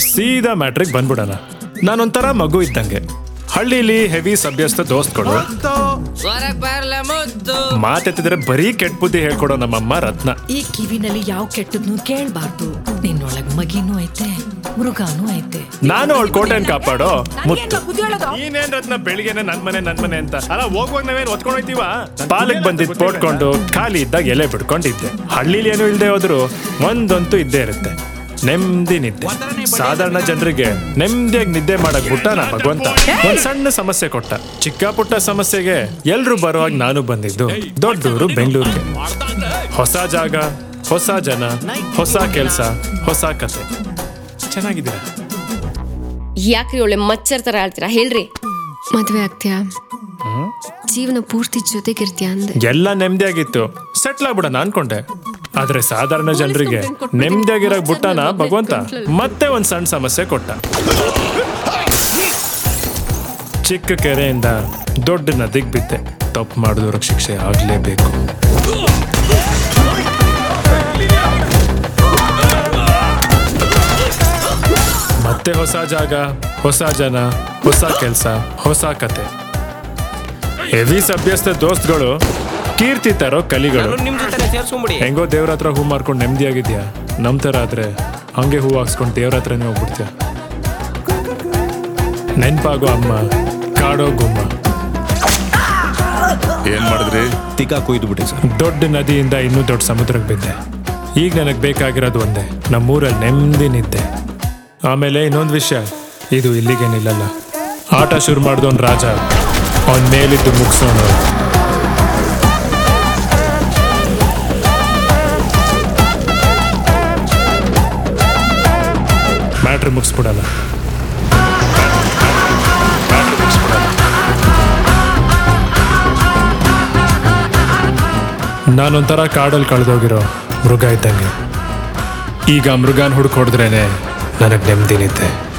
ಸೀದಾ ಮ್ಯಾಟ್ರಿಗೆ ಬಂದ್ಬಿಡೋಣ ನಾನೊಂಥರ ಮಗು ಇದ್ದಂಗೆ ಹಳ್ಳಿಲಿ ಹೆವಿ ಸಭ್ಯಸ್ಥ ದೋಸ್ತ್ಗಳು ಹೊರಗ್ ಬರ್ಲ ಮುದ್ದು ಮಾತೆತ್ತಿದ್ರೆ ಬರೀ ಕೆಟ್ಟ ಬುದ್ಧಿ ಹೇಳ್ಕೊಡೋ ನಮ್ಮಮ್ಮ ರತ್ನ ಈ ಕಿವಿನಲ್ಲಿ ಯಾವ ಕೆಟ್ಟದ್ನು ಕೇಳ್ಬಾರ್ದು ನಿನ್ನೊಳಗ್ ಮಗಿನೂ ಐತೆ ಮೃಗಾನೂ ಐತೆ ನಾನು ಅವಳ ಕೋಟೆನ್ ಕಾಪಾಡೋ ಮುತ್ತು ನೀನೇನ್ ರತ್ನ ಬೆಳಿಗ್ಗೆನೆ ನನ್ ಮನೆ ನನ್ ಮನೆ ಅಂತ ಅಲ್ಲ ಹೋಗುವಾಗ ನಾವೇನ್ ಒತ್ಕೊಂಡ್ ಹೋಯ್ತೀವ ಪಾಲಕ್ ಬಂದಿದ್ ಪೋಟ್ಕೊಂಡು ಖಾಲಿ ಇದ್ದಾಗ ಎಲೆ ಬಿಡ್ಕೊಂಡಿದ್ದೆ ಹಳ್ಳಿಲಿ ಏನು ಇಲ್ದೆ ಹೋದ್ರು ಒಂದಂತೂ ಇದ್ದೇ ಇರುತ್ತೆ ನೆಮ್ಮದಿ ನಿದ್ದೆ ಸಾಧಾರಣ ಜನರಿಗೆ ನೆಮ್ಮದಿಯಾಗಿ ನಿದ್ದೆ ಮಾಡಕ್ ಬಿಟ್ಟಾನ ಭಗವಂತ ಒಂದ್ ಸಣ್ಣ ಸಮಸ್ಯೆ ಕೊಟ್ಟ ಚಿಕ್ಕ ಪುಟ್ಟ ಸಮಸ್ಯೆಗೆ ಎಲ್ರು ಬರುವಾಗ ನಾನು ಬಂದಿದ್ದು ದೊಡ್ಡೂರು ಬೆಂಗಳೂರಿಗೆ ಹೊಸ ಜಾಗ ಹೊಸ ಜನ ಹೊಸ ಕೆಲ್ಸ ಹೊಸ ಕತೆ ಚೆನ್ನಾಗಿದ್ದೀರಾ ಯಾಕ್ರಿ ಒಳ್ಳೆ ಮಚ್ಚರ್ ತರ ಆಳ್ತೀರಾ ಹೇಳ್ರಿ ಮದ್ವೆ ಆಗ್ತೀಯಾ ಜೀವನ ಪೂರ್ತಿ ಜೊತೆಗಿರ್ತೀಯ ಅಂದೆ ಎಲ್ಲ ನೆಮ್ಮದಿಯಾಗಿತ್ತು ಸೆಟ್ಲ್ ಆಗ್ಬಿಡೋಣ ಅನ್ಕೊಂಡೆ ಆದ್ರೆ ಸಾಧಾರಣ ಜನರಿಗೆ ನೆಮ್ಮದಿಯಾಗಿರಕ್ ಬಿಟ್ಟಾನ ಭಗವಂತ ಮತ್ತೆ ಒಂದ್ ಸಣ್ಣ ಸಮಸ್ಯೆ ಕೊಟ್ಟ ಚಿಕ್ಕ ಕೆರೆಯಿಂದ ದೊಡ್ಡ ನದಿಗ್ ಬಿದ್ದೆ ತಪ್ಪು ಮಾಡಿದವ್ರಿಗೆ ಶಿಕ್ಷೆ ಆಗ್ಲೇಬೇಕು ಮತ್ತೆ ಹೊಸ ಜಾಗ ಹೊಸ ಜನ ಹೊಸ ಕೆಲ್ಸ ಹೊಸ ಕತೆ ಹೆವಿ ಸಭ್ಯಸ್ಥ ದೋಸ್ತ್ಗಳು ಕೀರ್ತಿ ತರೋ ಕಲಿಗಳು ನಿಮ್ ಜೊತೆ ಸೇರ್ಸ್ಕೊಂಬಿಡಿ ಹೆಂಗೋ ದೇವ್ರ ಹತ್ರ ಹೂ ಮಾರ್ಕೊಂಡು ನೆಮ್ಮದಿಯಾಗಿದ್ಯಾ ನಮ್ ತರ ಆದ್ರೆ ಹಂಗೆ ಹೂ ಹಾಕ್ಸ್ಕೊಂಡು ದೇವ್ರ ಹತ್ರನೇ ಹೋಗ್ಬಿಡ್ತೀಯ ನೆನ್ಪಾಗೋ ಅಮ್ಮ ಕಾಡೋ ಗುಮ್ಮ ಏನ್ ಮಾಡಿದ್ರಿ ತಿಕ್ಕ ಕೊಯ್ದು ಬಿಟ್ಟಿ ಸರ್ ದೊಡ್ಡ ನದಿಯಿಂದ ಇನ್ನೂ ದೊಡ್ಡ ಸಮುದ್ರಕ್ಕೆ ಬಿದ್ದೆ ಈಗ ನನಗೆ ಬೇಕಾಗಿರೋದು ಒಂದೇ ನಮ್ಮೂರಲ್ಲಿ ನೆಮ್ಮದಿ ನಿದ್ದೆ ಆಮೇಲೆ ಇನ್ನೊಂದು ವಿಷಯ ಇದು ಇಲ್ಲಿಗೆ ನಿಲ್ಲಲ್ಲ ಆಟ ಶುರು ಮಾಡಿದವನ್ ರಾಜ ಅವನ್ ಮೇಲಿದ್ದು ಮುಗಿಸೋನು ಮ್ಯಾಟ್ರ್ ಮುಗಿಸ್ಬಿಡಲ್ಲ ಮ್ಯಾಟ್ರ್ ಮುಗಿಸ್ಬಿಡಲ್ಲ ನಾನೊಂಥರ ಕಾಡಲ್ಲಿ ಕಳೆದೋಗಿರೋ ಮೃಗ ಇದ್ದಂಗೆ ಈಗ ಮೃಗನ ಹುಡುಕ್ ಹೊಡೆದ್ರೇನೆ ನನಗೆ ನೆಮ್ಮದಿ ನಿದ್ದೆ